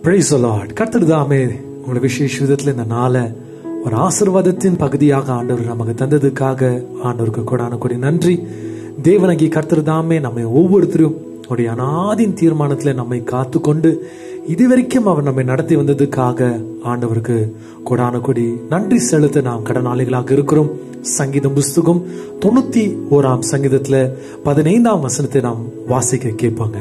price Lord கர்த்தர் தாமே உங்களை விசேஷ விதத்துல இந்த நாளை ஒரு ஆசீர்வாதத்தின் பகுதியாக ஆண்டவர் நமக்கு தந்ததுக்காக ஆண்டவருக்கு கொடான கொடி நன்றி தேவனகி கர்த்தர் தாமே நம்மை ஒவ்வொருத்தரும் அவருடைய அனாதின் தீர்மானத்துல நம்மை காத்துக்கொண்டு இதுவரைக்கும் அவர் நம்மை நடத்தி வந்ததுக்காக ஆண்டவருக்கு கொடான கொடி நன்றி செலுத்த நாம் கடனாளிகளாக இருக்கிறோம் சங்கீதம் புஸ்தகம் தொண்ணூத்தி ஓராம் சங்கீதத்துல பதினைந்தாம் வசனத்தை நாம் வாசிக்க கேட்பாங்க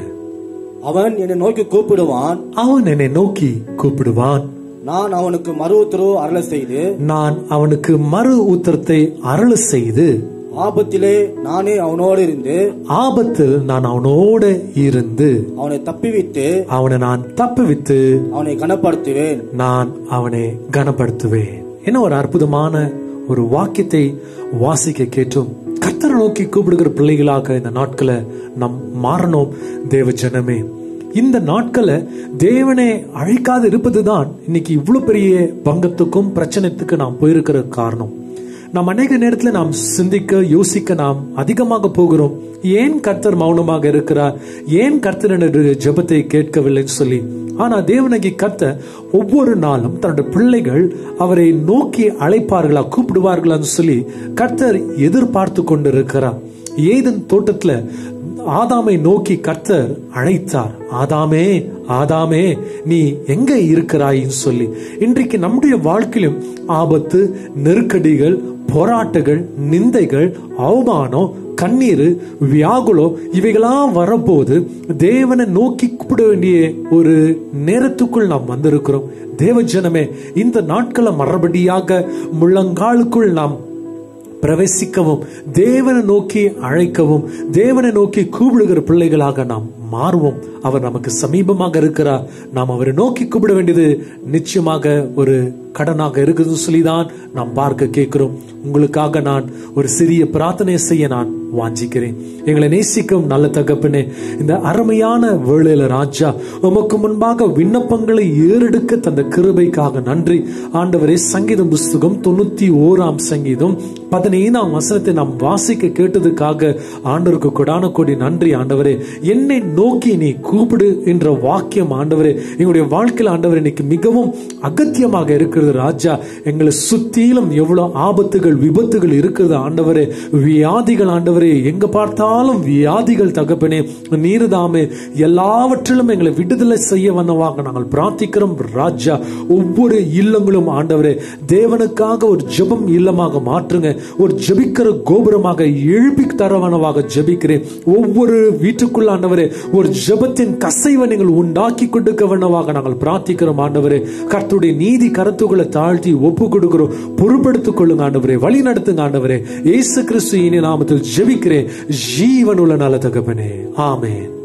அவன் என்னை நோக்கி கூப்பிடுவான் அவன் என்னை நோக்கி கூப்பிடுவான் நான் அவனுக்கு மறு உத்தரவு அருள செய்து நான் அவனுக்கு மறு உத்தரத்தை அருள் செய்து ஆபத்திலே நானே அவனோடு இருந்து ஆபத்தில் நான் அவனோட இருந்து அவனை தப்பிவிட்டு அவனை நான் தப்புவித்து அவனை கனப்படுத்துவேன் நான் அவனை கனப்படுத்துவேன் என்ன ஒரு அற்புதமான ஒரு வாக்கியத்தை வாசிக்க கேட்டோம் கர்த்தரை நோக்கி கூப்பிடுகிற பிள்ளைகளாக இந்த நாட்களை நாம் மாறணும் தேவ ஜனமே இந்த நாட்களை தேவனே அழைக்காது இருப்பதுதான் இன்னைக்கு இவ்வளவு பெரிய பங்கத்துக்கும் பிரச்சனைத்துக்கு நாம் போயிருக்கிற காரணம் நாம் அநேக நேரத்தில் நாம் சிந்திக்க யோசிக்க நாம் அதிகமாக போகிறோம் ஏன் கர்த்தர் மௌனமாக இருக்கிறார் ஏன் கர்த்தர் என்னுடைய ஜெபத்தை கேட்கவில்லைன்னு சொல்லி ஆனா தேவனகி கர்த்தர் ஒவ்வொரு நாளும் தன்னுடைய பிள்ளைகள் அவரை நோக்கி அழைப்பார்களா கூப்பிடுவார்களான்னு சொல்லி கர்த்தர் எதிர்பார்த்து கொண்டிருக்கிறார் ஏதன் தோட்டத்துல ஆதாமை நோக்கி கர்த்தர் அழைத்தார் ஆதாமே ஆதாமே நீ எங்க இருக்கிறாயின்னு சொல்லி இன்றைக்கு நம்முடைய வாழ்க்கையிலும் ஆபத்து நெருக்கடிகள் போராட்டங்கள் நிந்தைகள் அவமானம் கண்ணீர் வியாகுலம் இவைகளாம் வரப்போது தேவனை நோக்கி கூப்பிட வேண்டிய ஒரு நேரத்துக்குள் நாம் வந்திருக்கிறோம் தேவ ஜனமே இந்த நாட்களை மறுபடியாக முழங்காலுக்குள் நாம் பிரவேசிக்கவும் தேவனை நோக்கி அழைக்கவும் தேவனை நோக்கி கூப்பிடுகிற பிள்ளைகளாக நாம் மாறுவோம் அவர் நமக்கு சமீபமாக இருக்கிறார் நாம் அவரை நோக்கி கூப்பிட வேண்டியது நிச்சயமாக ஒரு கடனாக இருக்குதுன்னு சொல்லிதான் நாம் பார்க்க கேட்கிறோம் உங்களுக்காக நான் ஒரு சிறிய பிரார்த்தனை செய்ய நான் வாஞ்சிக்கிறேன் எங்களை நேசிக்கும் நல்ல தகப்பனே இந்த அருமையான வேளையில ராஜா உமக்கு முன்பாக விண்ணப்பங்களை ஏறெடுக்க தந்த கிருபைக்காக நன்றி ஆண்டவரே சங்கீதம் புஸ்தகம் தொண்ணூத்தி ஓராம் சங்கீதம் பதினைந்தாம் வசனத்தை நாம் வாசிக்க கேட்டதுக்காக ஆண்டவருக்கு கொடான கொடி நன்றி ஆண்டவரே என்னை நோக்கி நீ கூப்பிடு என்ற வாக்கியம் ஆண்டவரே எங்களுடைய வாழ்க்கையில் ஆண்டவர் இன்னைக்கு மிகவும் அகத்தியமாக இருக்கிறது ராஜா எங்களை சுத்திலும் எவ்வளவு ஆபத்துகள் விபத்துகள் இருக்கிறது ஆண்டவரே வியாதிகள் ஆண்டவரே எங்க பார்த்தாலும் வியாதிகள் தகப்பனே நீர்தாமே எல்லாவற்றிலும் எங்களை விடுதலை செய்ய வந்தவாக நாங்கள் பிரார்த்திக்கிறோம் ராஜா ஒவ்வொரு இல்லங்களும் ஆண்டவரே தேவனுக்காக ஒரு ஜெபம் இல்லமாக மாற்றுங்க ஒரு ஜெபிக்கிற கோபுரமாக எழுப்பி தரவனவாக ஜெபிக்கிறேன் ஒவ்வொரு வீட்டுக்குள்ள ஆண்டவரே ஒரு ஜெபத்தின் கசைவை நீங்கள் உண்டாக்கி கொடுக்க வேணவாக நாங்கள் பிரார்த்திக்கிறோம் ஆண்டவரே கர்த்தருடைய நீதி கருத்துக்களை தாழ்த்தி ஒப்பு கொடுக்கிறோம் பொறுப்படுத்திக் கொள்ளுங்க ஆண்டவரே வழி நடத்துங்க ஆண்டவரே இயேசு கிறிஸ்து இனி நாமத்தில் ஜெபிக்கிறேன் ஜீவனுள்ள நல்ல தகப்பனே ஆமென்